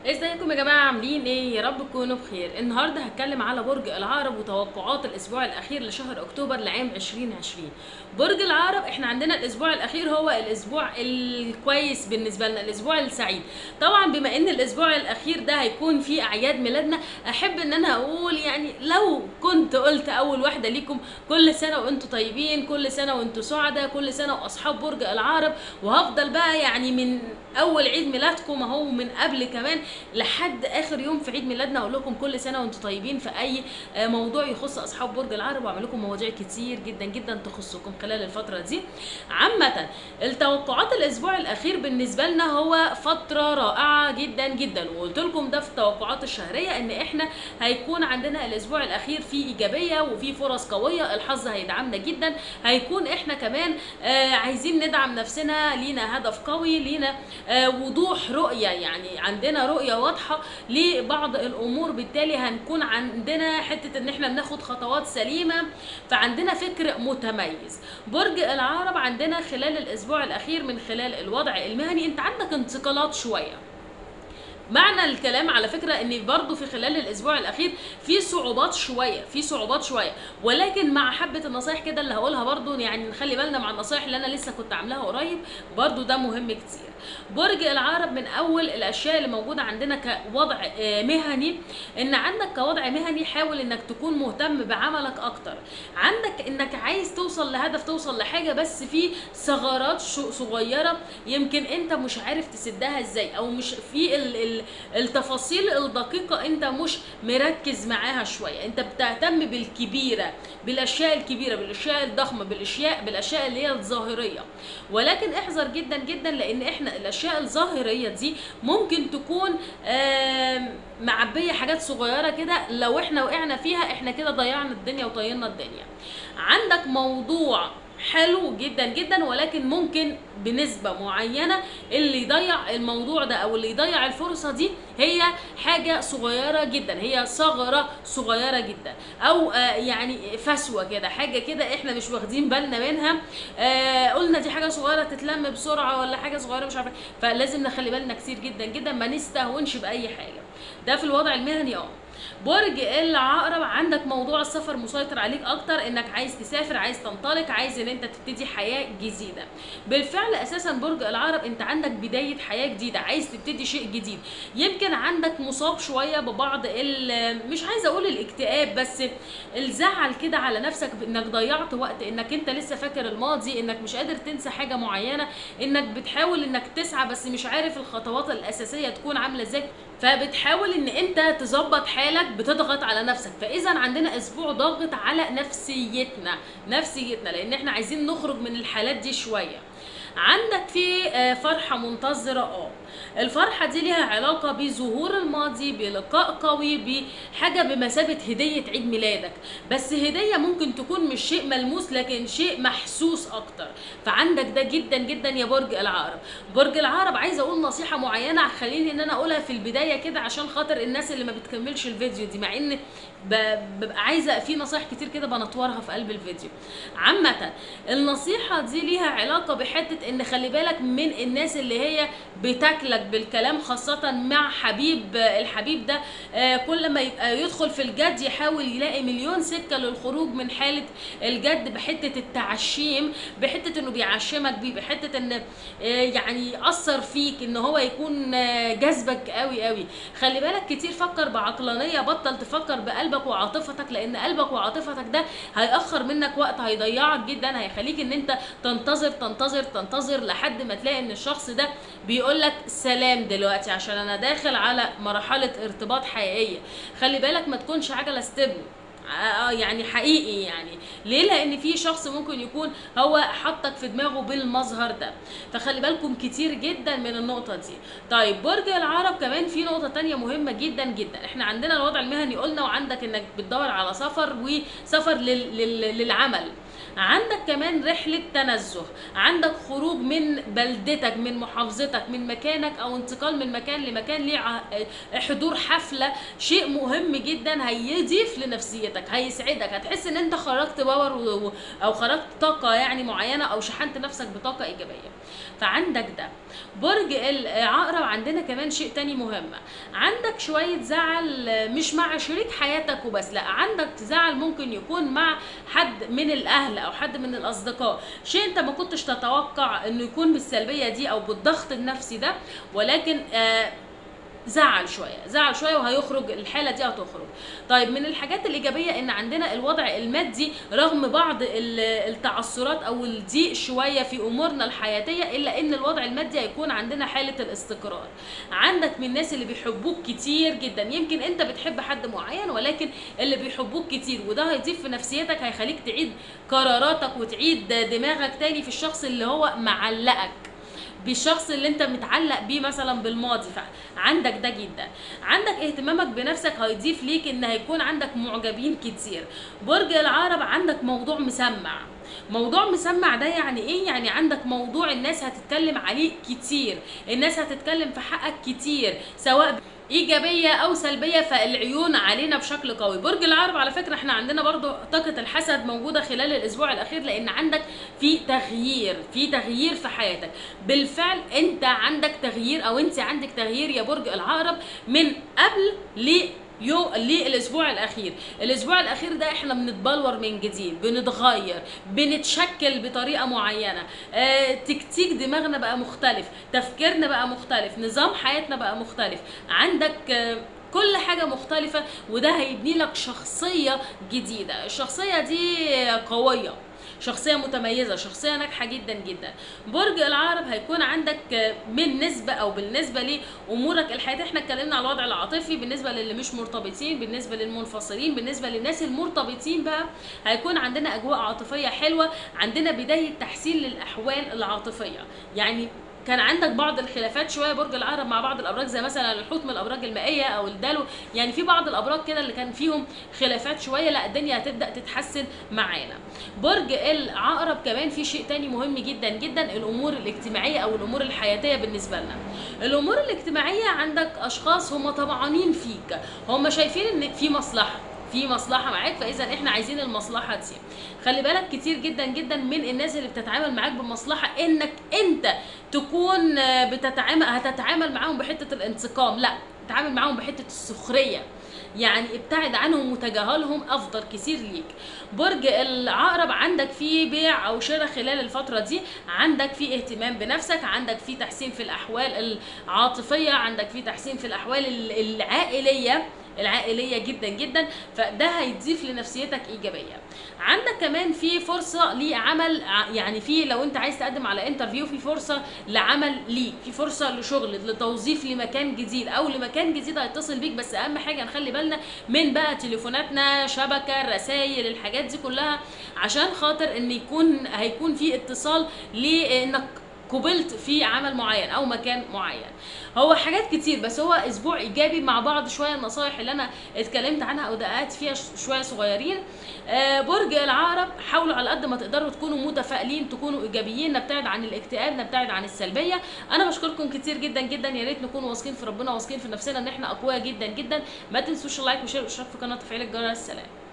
ازيكم يا جماعه عاملين ايه يا رب تكونوا بخير النهارده هتكلم على برج العقرب وتوقعات الاسبوع الاخير لشهر اكتوبر لعام 2020 برج العقرب احنا عندنا الاسبوع الاخير هو الاسبوع الكويس بالنسبه لنا الاسبوع السعيد طبعا بما ان الاسبوع الاخير ده هيكون فيه اعياد ميلادنا احب ان انا اقول يعني لو كنت قلت اول واحده ليكم كل سنه وانتم طيبين كل سنه وانتم سعداء كل سنه واصحاب برج العقرب وهفضل بقى يعني من اول عيد ميلادكم اهو من قبل كمان لحد اخر يوم في عيد ميلادنا اقول لكم كل سنه وانتم طيبين في اي آه، موضوع يخص اصحاب برج العقرب واعمل لكم مواضيع كتير جدا جدا تخصكم خلال الفتره دي عامه التوقعات الاسبوع الاخير بالنسبه لنا هو فتره رائعه جدا جدا وقلت لكم ده في التوقعات الشهريه ان احنا هيكون عندنا الاسبوع الاخير فيه ايجابيه وفيه فرص قويه الحظ هيدعمنا جدا هيكون احنا كمان آه عايزين ندعم نفسنا لينا هدف قوي لينا آه وضوح رؤيه يعني عندنا رؤيه واضحه لبعض الامور بالتالي هنكون عندنا حته ان احنا بناخد خطوات سليمه فعندنا فكر متميز برج العقرب عندنا خلال الاسبوع الاخير من خلال الوضع المهني انت عندك انتقالات شويه معنى الكلام على فكرة ان برضو في خلال الاسبوع الاخير في صعوبات شوية في صعوبات شوية ولكن مع حبة النصايح كده اللي هقولها برضو يعني نخلي بالنا مع النصايح اللي انا لسه كنت عاملاها قريب برضو ده مهم كتير برج العقرب من اول الاشياء اللي موجودة عندنا كوضع آه، مهني ان عندك كوضع مهني حاول انك تكون مهتم بعملك اكتر عندك انك عايز توصل لهدف توصل لحاجة بس في ثغرات شو- صغيرة يمكن انت مش عارف تسدها ازاي او مش في ال ال التفاصيل الدقيقة انت مش مركز معاها شوية انت بتهتم بالكبيرة بالاشياء الكبيرة بالاشياء الضخمة بالاشياء بالاشياء اللي هي الظاهرية ولكن احذر جدا جدا لان احنا الاشياء الظاهرية دي ممكن تكون آم، معبية حاجات صغيرة كده لو احنا وقعنا فيها احنا كده ضيعنا الدنيا وطيرنا الدنيا عندك موضوع حلو جدا جدا ولكن ممكن بنسبة معينة اللي يضيع الموضوع ده او اللي يضيع الفرصة دي هي حاجة صغيرة جدا هي ثغرة صغيرة جدا او آه يعني فسوة كده حاجة كده احنا مش واخدين بالنا منها آه قلنا دي حاجة صغيرة تتلم بسرعة ولا حاجة صغيرة مش عارفة فلازم نخلي بالنا كتير جدا جدا ما نستهونش بأي حاجة ده في الوضع المهني اه برج العقرب عندك موضوع السفر مسيطر عليك اكتر انك عايز تسافر عايز تنطلق عايز ان انت تبتدي حياه جديده بالفعل اساسا برج العقرب انت عندك بدايه حياه جديده عايز تبتدي شيء جديد يمكن عندك مصاب شويه ببعض ال- مش عايزه اقول الاكتئاب بس الزعل كده على نفسك انك ضيعت وقت انك انت لسه فاكر الماضي انك مش قادر تنسى حاجه معينه انك بتحاول انك تسعى بس مش عارف الخطوات الاساسيه تكون عامله ازاي فبتحاول ان انت تظبط حالك بتضغط على نفسك فاذا عندنا اسبوع ضاغط على نفسيتنا نفسيتنا لان احنا عايزين نخرج من الحالات دي شويه عندك في آه، فرحة منتظرة اه الفرحة دي ليها علاقة بظهور الماضي بلقاء قوي بحاجة بمثابة هدية عيد ميلادك بس هدية ممكن تكون مش شيء ملموس لكن شيء محسوس اكتر فعندك ده جدا جدا يا برج العقرب برج العقرب عايزة اقول نصيحة معينة خليني ان انا اقولها في البداية كده عشان خاطر الناس اللي ما بتكملش الفيديو دي مع ان ب- ببقى عايزة في نصايح كتير كده بنطورها في قلب الفيديو عامة النصيحة دي ليها علاقة بحتة ان خلي بالك من الناس اللي هي بتاكلك بالكلام خاصة مع حبيب الحبيب ده آه، كل ما يبقى يدخل في الجد يحاول يلاقي مليون سكة للخروج من حالة الجد بحتة التعشيم بحتة انه بيعشمك بيه بحتة ان آه، يعني يأثر فيك ان هو يكون آه، جذبك قوي قوي خلي بالك كتير فكر بعقلانية بطل تفكر بقلبك وعاطفتك لان قلبك وعاطفتك ده هيأخر منك وقت هيضيعك جدا هيخليك ان انت تنتظر تنتظر تنتظر لحد ما تلاقي ان الشخص ده بيقول لك سلام دلوقتي عشان انا داخل على مرحلة ارتباط حقيقية خلي بالك ما تكونش عجلة استبن آه يعني حقيقي يعني ليه لان في شخص ممكن يكون هو حطك في دماغه بالمظهر ده فخلي بالكم كتير جدا من النقطه دي طيب برج العرب كمان في نقطه تانية مهمه جدا جدا احنا عندنا الوضع المهني قلنا وعندك انك بتدور على سفر وسفر لل... لل... للعمل عندك كمان رحله تنزه عندك خروج من بلدتك من محافظتك من مكانك او انتقال من مكان لمكان ليه ع- حضور حفله شيء مهم جدا هيضيف لنفسيتك هيسعدك هتحس ان انت خرجت باور و- و- او خرجت طاقه يعني معينه او شحنت نفسك بطاقه ايجابيه فعندك ده برج العقرب عندنا كمان شيء تاني مهم عندك شويه زعل مش مع شريك حياتك وبس لا عندك زعل ممكن يكون مع حد من الاهل او حد من الاصدقاء شيء انت ما كنتش تتوقع انه يكون بالسلبيه دي او بالضغط النفسي ده ولكن آه زعل شويه زعل شويه وهيخرج الحاله دي هتخرج طيب من الحاجات الايجابيه ان عندنا الوضع المادي رغم بعض ال- التعثرات او الضيق شويه في امورنا الحياتيه الا ان الوضع المادي هيكون عندنا حاله الاستقرار عندك من الناس اللي بيحبوك كتير جدا يمكن انت بتحب حد معين ولكن اللي بيحبوك كتير وده هيضيف في نفسيتك هيخليك تعيد قراراتك وتعيد دماغك تاني في الشخص اللي هو معلقك بالشخص اللي انت متعلق بيه مثلا بالماضي فعندك ده جدا عندك اهتمامك بنفسك هيضيف ليك ان هيكون عندك معجبين كتير برج العقرب عندك موضوع مسمع موضوع مسمع ده يعني ايه يعني عندك موضوع الناس هتتكلم عليه كتير الناس هتتكلم في حقك كتير سواء ايجابيه او سلبيه فالعيون علينا بشكل قوي برج العقرب على فكره احنا عندنا برضو طاقه الحسد موجوده خلال الاسبوع الاخير لان عندك في تغيير في تغيير في حياتك بالفعل انت عندك تغيير او انت عندك تغيير يا برج العقرب من قبل ل يو للاسبوع الاخير الاسبوع الاخير ده احنا بنتبلور من جديد بنتغير بنتشكل بطريقه معينه آه تكتيك دماغنا بقى مختلف تفكيرنا بقى مختلف نظام حياتنا بقى مختلف عندك آه كل حاجة مختلفة وده هيبني لك شخصية جديدة الشخصية دي قوية شخصية متميزة شخصية ناجحة جدا جدا برج العقرب هيكون عندك من نسبة او بالنسبة لامورك الحياتية احنا اتكلمنا على الوضع العاطفي بالنسبة للي مش مرتبطين بالنسبة للمنفصلين بالنسبة للناس المرتبطين بقى هيكون عندنا اجواء عاطفية حلوة عندنا بداية تحسين للاحوال العاطفية يعني كان عندك بعض الخلافات شويه برج العقرب مع بعض الابراج زي مثلا الحوت من الابراج المائيه او الدلو يعني في بعض الابراج كده اللي كان فيهم خلافات شويه لا الدنيا هتبدا تتحسن معانا برج العقرب كمان في شيء تاني مهم جدا جدا الامور الاجتماعيه او الامور الحياتيه بالنسبه لنا الامور الاجتماعيه عندك اشخاص هم طمعانين فيك هم شايفين ان في مصلحه في مصلحه معاك فاذا احنا عايزين المصلحه دي خلي بالك كتير جدا جدا من الناس اللي بتتعامل معاك بمصلحه انك انت تكون بتتعامل هتتعامل معاهم بحته الانتقام لا تعامل معاهم بحته السخريه يعني ابتعد عنهم وتجاهلهم افضل كتير ليك برج العقرب عندك فيه بيع او شراء خلال الفتره دي عندك فيه اهتمام بنفسك عندك فيه تحسين في الاحوال العاطفيه عندك فيه تحسين في الاحوال العائليه العائليه جدا جدا فده هيضيف لنفسيتك ايجابيه عندك كمان في فرصه لعمل يعني في لو انت عايز تقدم على انترفيو في فرصه لعمل ليك في فرصه لشغل لتوظيف لمكان جديد او لمكان جديد هيتصل بيك بس اهم حاجه نخلي بالنا من بقى تليفوناتنا شبكه رسائل الحاجات دي كلها عشان خاطر ان يكون هيكون في اتصال لانك قبلت في عمل معين او مكان معين هو حاجات كتير بس هو اسبوع ايجابي مع بعض شويه النصايح اللي انا اتكلمت عنها او دققت فيها شويه صغيرين آه برج العقرب حاولوا على قد ما تقدروا تكونوا متفائلين تكونوا ايجابيين نبتعد عن الاكتئاب نبتعد عن السلبيه انا بشكركم كتير جدا جدا يا ريت نكون واثقين في ربنا واثقين في نفسنا ان احنا اقوياء جدا جدا ما تنسوش اللايك وشير والاشتراك في قناه تفعيل الجرس سلام